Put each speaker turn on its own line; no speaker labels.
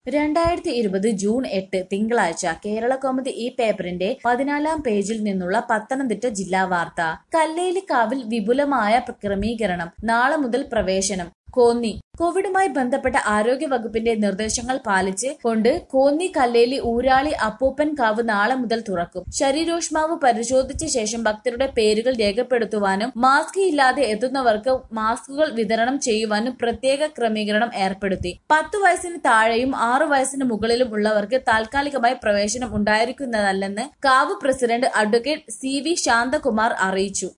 രണ്ടായിരത്തി ഇരുപത് ജൂൺ എട്ട് തിങ്കളാഴ്ച കേരളകൗമുദി ഈ പേപ്പറിന്റെ പതിനാലാം പേജിൽ നിന്നുള്ള പത്തനംതിട്ട ജില്ലാ വാർത്ത കല്ലേലിക്കാവിൽ വിപുലമായ ക്രമീകരണം നാളെ മുതൽ പ്രവേശനം കോന്നി കോവിഡുമായി ബന്ധപ്പെട്ട ആരോഗ്യ വകുപ്പിന്റെ നിർദ്ദേശങ്ങൾ പാലിച്ച് കൊണ്ട് കോന്നി കല്ലേലി ഊരാളി അപ്പൂപ്പൻ കാവ് നാളെ മുതൽ തുറക്കും ശരീരോഷ്മാവ് പരിശോധിച്ച ശേഷം ഭക്തരുടെ പേരുകൾ രേഖപ്പെടുത്തുവാനും മാസ്ക് ഇല്ലാതെ എത്തുന്നവർക്ക് മാസ്കുകൾ വിതരണം ചെയ്യുവാനും പ്രത്യേക ക്രമീകരണം ഏർപ്പെടുത്തി പത്തു വയസ്സിന് താഴെയും ആറു വയസ്സിന് മുകളിലും ഉള്ളവർക്ക് താൽക്കാലികമായി പ്രവേശനം ഉണ്ടായിരിക്കുന്നതല്ലെന്ന് കാവ് president advocate C V Santhakumar അറിയിച്ചു